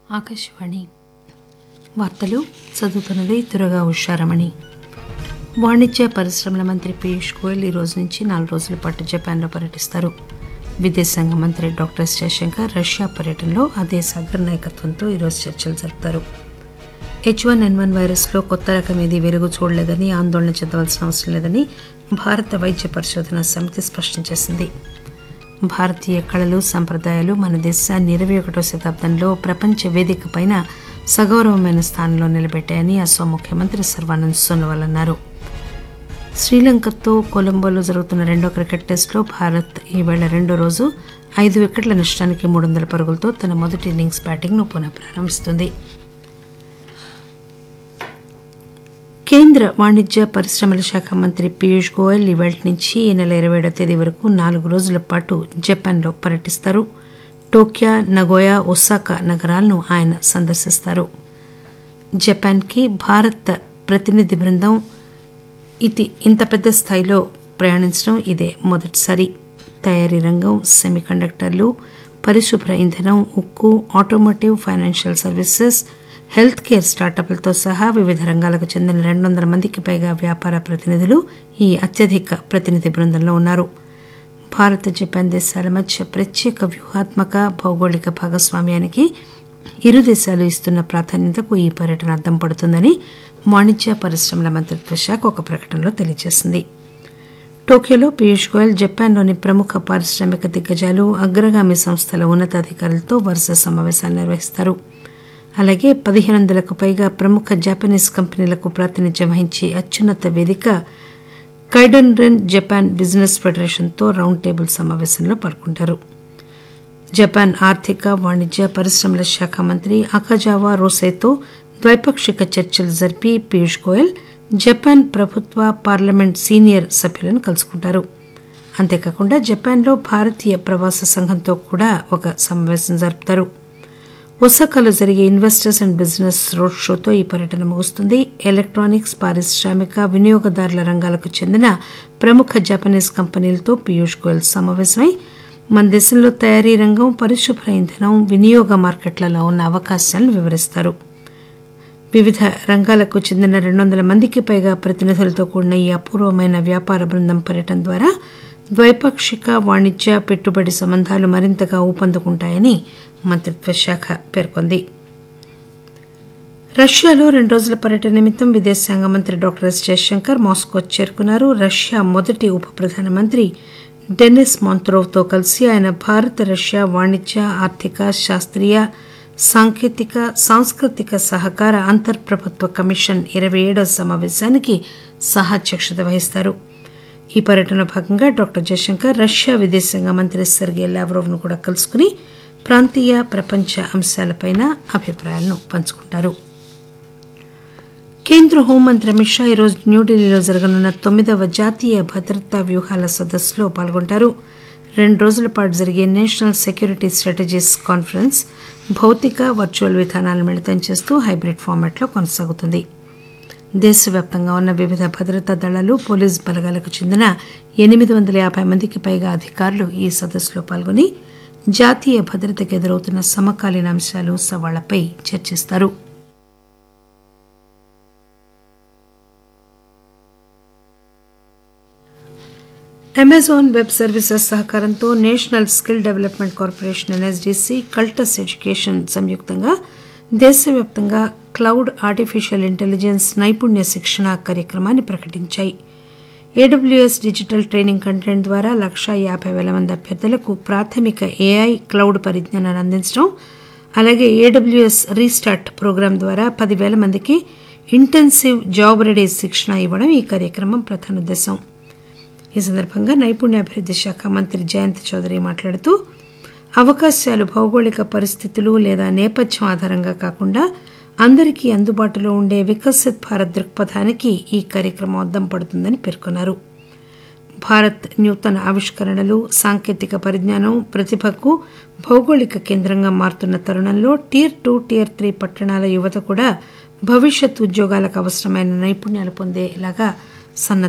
ఆకాశవాణి వార్తలు చదువుతున్నది దురగా ఉషారమణి వాణిజ్య పరిశ్రమల మంత్రి పీయూష్ గోయల్ ఈ రోజు నుంచి నాలుగు రోజుల పాటు జపాన్లో పర్యటిస్తారు విదేశాంగ మంత్రి డాక్టర్ ఎస్ జయశంకర్ రష్యా పర్యటనలో ఆ దేశ అగ్రనాయకత్వంతో ఈరోజు చర్చలు జరుపుతారు హెచ్ వన్ ఎన్ వన్ వైరస్లో కొత్త రకం ఏది వెలుగు చూడలేదని ఆందోళన చెందవలసిన అవసరం లేదని భారత వైద్య పరిశోధన సమితి స్పష్టం చేసింది భారతీయ కళలు సంప్రదాయాలు మన దేశాన్ని ఇరవై ఒకటో శతాబ్దంలో ప్రపంచ వేదిక పైన సగౌరవమైన స్థానంలో నిలబెట్టాయని అస్సాం ముఖ్యమంత్రి సర్వానంద్ సోనోవాల్ అన్నారు శ్రీలంకతో కొలంబోలో జరుగుతున్న రెండో క్రికెట్ టెస్టులో భారత్ ఈవేళ రెండో రోజు ఐదు వికెట్ల నష్టానికి మూడు వందల పరుగులతో తన మొదటి ఇన్నింగ్స్ బ్యాటింగ్ను పునః ప్రారంభిస్తుంది కేంద్ర వాణిజ్య పరిశ్రమల శాఖ మంత్రి పీయూష్ గోయల్ ఈవేళ నుంచి ఈ నెల ఇరవై ఏడో తేదీ వరకు నాలుగు రోజుల పాటు జపాన్లో పర్యటిస్తారు టోక్యో నగోయా ఒసాకా నగరాలను ఆయన సందర్శిస్తారు జపాన్కి భారత ప్రతినిధి బృందం ఇది ఇంత పెద్ద స్థాయిలో ప్రయాణించడం ఇదే మొదటిసారి తయారీ రంగం సెమీ కండక్టర్లు పరిశుభ్ర ఇంధనం ఉక్కు automotive financial services health care స్టార్టప్లతో సహా వివిధ రంగాలకు చెందిన రెండు వందల మందికి పైగా వ్యాపార ప్రతినిధులు ఈ అత్యధిక ప్రతినిధి బృందంలో ఉన్నారు భారత్ జపాన్ దేశాల మధ్య ప్రత్యేక వ్యూహాత్మక భౌగోళిక భాగస్వామ్యానికి ఇరు దేశాలు ఇస్తున్న ప్రాధాన్యతకు ఈ పర్యటన అద్దం పడుతుందని వాణిజ్య పరిశ్రమల మంత్రిత్వ శాఖ ఒక ప్రకటనలో తెలియజేసింది టోక్యోలో పీయూష్ గోయల్ జపాన్లోని ప్రముఖ పారిశ్రామిక దిగ్గజాలు అగ్రగామి సంస్థల ఉన్నతాధికారులతో వరుస సమావేశాలు నిర్వహిస్తారు అలాగే పదిహేను వందలకు పైగా ప్రముఖ జపనీస్ కంపెనీలకు ప్రాతినిధ్యం వహించే అత్యున్నత వేదిక కైడన్రెన్ జపాన్ బిజినెస్ ఫెడరేషన్తో రౌండ్ టేబుల్ సమావేశంలో పాల్గొంటారు జపాన్ ఆర్థిక వాణిజ్య పరిశ్రమల శాఖ మంత్రి అకజావా రోసైతో ద్వైపాక్షిక చర్చలు జరిపి పీయూష్ గోయల్ జపాన్ ప్రభుత్వ పార్లమెంట్ సీనియర్ సభ్యులను కలుసుకుంటారు అంతేకాకుండా జపాన్లో భారతీయ ప్రవాస సంఘంతో కూడా ఒక సమావేశం జరుపుతారు ఒసాకాలో జరిగే ఇన్వెస్టర్స్ అండ్ బిజినెస్ రోడ్ షోతో ఈ పర్యటన ముగుస్తుంది ఎలక్ట్రానిక్స్ పారిశ్రామిక వినియోగదారుల రంగాలకు చెందిన ప్రముఖ జపనీస్ కంపెనీలతో పీయూష్ గోయల్ సమావేశమై మన దేశంలో తయారీ రంగం పరిశుభ్ర ఇంధనం వినియోగ మార్కెట్లలో ఉన్న అవకాశాలను వివరిస్తారు వివిధ రంగాలకు చెందిన రెండు వందల మందికి పైగా ప్రతినిధులతో కూడిన ఈ అపూర్వమైన వ్యాపార బృందం పర్యటన ద్వారా ద్వైపాక్షిక వాణిజ్య పెట్టుబడి సంబంధాలు మరింతగా ఊపందుకుంటాయని మంత్రిత్వ శాఖ పేర్కొంది రష్యాలో రెండు రోజుల పర్యటన నిమిత్తం విదేశాంగ మంత్రి డాక్టర్ ఎస్ జయశంకర్ మాస్కో చేరుకున్నారు రష్యా మొదటి ఉప ప్రధానమంత్రి డెనిస్ మాంత్రోవ్తో కలిసి ఆయన భారత రష్యా వాణిజ్య ఆర్థిక శాస్త్రీయ సాంకేతిక సాంస్కృతిక సహకార అంతర్ప్రభుత్వ కమిషన్ ఇరవై ఏడవ సమావేశానికి సహాధ్యక్షత వహిస్తారు ఈ పర్యటన భాగంగా డాక్టర్ జయశంకర్ రష్యా విదేశాంగ మంత్రి సెర్గే లావ్రోవ్ను కూడా కలుసుకుని ప్రాంతీయ ప్రపంచ అంశాలపైన అభిప్రాయాలను పంచుకుంటారు కేంద్ర హోంమంత్రి అమిత్ షా ఈరోజు న్యూఢిల్లీలో జరగనున్న తొమ్మిదవ జాతీయ భద్రతా వ్యూహాల సదస్సులో పాల్గొంటారు రెండు రోజుల పాటు జరిగే నేషనల్ సెక్యూరిటీ స్ట్రాటజీస్ కాన్ఫరెన్స్ భౌతిక వర్చువల్ విధానాలను మిళితం చేస్తూ హైబ్రిడ్ ఫార్మాట్లో కొనసాగుతుంది దేశవ్యాప్తంగా ఉన్న వివిధ భద్రతా దళాలు పోలీస్ బలగాలకు చెందిన ఎనిమిది వందల యాభై మందికి పైగా అధికారులు ఈ సదస్సులో పాల్గొని జాతీయ భద్రతకు ఎదురవుతున్న సమకాలీన అంశాలు సవాళ్లపై చర్చిస్తారు అమెజాన్ వెబ్ సర్వీసెస్ సహకారంతో national skill development corporation NSDC Cultus education సంయుక్తంగా దేశవ్యాప్తంగా క్లౌడ్ ఆర్టిఫిషియల్ ఇంటెలిజెన్స్ నైపుణ్య శిక్షణ కార్యక్రమాన్ని ప్రకటించాయి ఏడబ్ల్యూఎస్ డిజిటల్ ట్రైనింగ్ కంటెంట్ ద్వారా లక్షా యాభై వేల మంది అభ్యర్థులకు ప్రాథమిక ఏఐ క్లౌడ్ పరిజ్ఞానాన్ని అందించడం అలాగే ఏడబ్ల్యూఎస్ రీస్టార్ట్ ప్రోగ్రాం ద్వారా పదివేల మందికి ఇంటెన్సివ్ జాబ్ రెడీ శిక్షణ ఇవ్వడం ఈ కార్యక్రమం ప్రధాన ఉద్దేశం ఈ సందర్భంగా నైపుణ్యాభివృద్ధి శాఖ మంత్రి జయంత్ చౌదరి మాట్లాడుతూ అవకాశాలు భౌగోళిక పరిస్థితులు లేదా నేపథ్యం ఆధారంగా కాకుండా అందరికీ అందుబాటులో ఉండే వికసిత్ భారత్ దృక్పథానికి ఈ కార్యక్రమం అద్దం పడుతుందని పేర్కొన్నారు భారత్ నూతన ఆవిష్కరణలు సాంకేతిక పరిజ్ఞానం ప్రతిభకు భౌగోళిక కేంద్రంగా మారుతున్న తరుణంలో టియర్ టూ టియర్ త్రీ పట్టణాల యువత కూడా భవిష్యత్ ఉద్యోగాలకు అవసరమైన నైపుణ్యాలు పొందేలాగా సన్న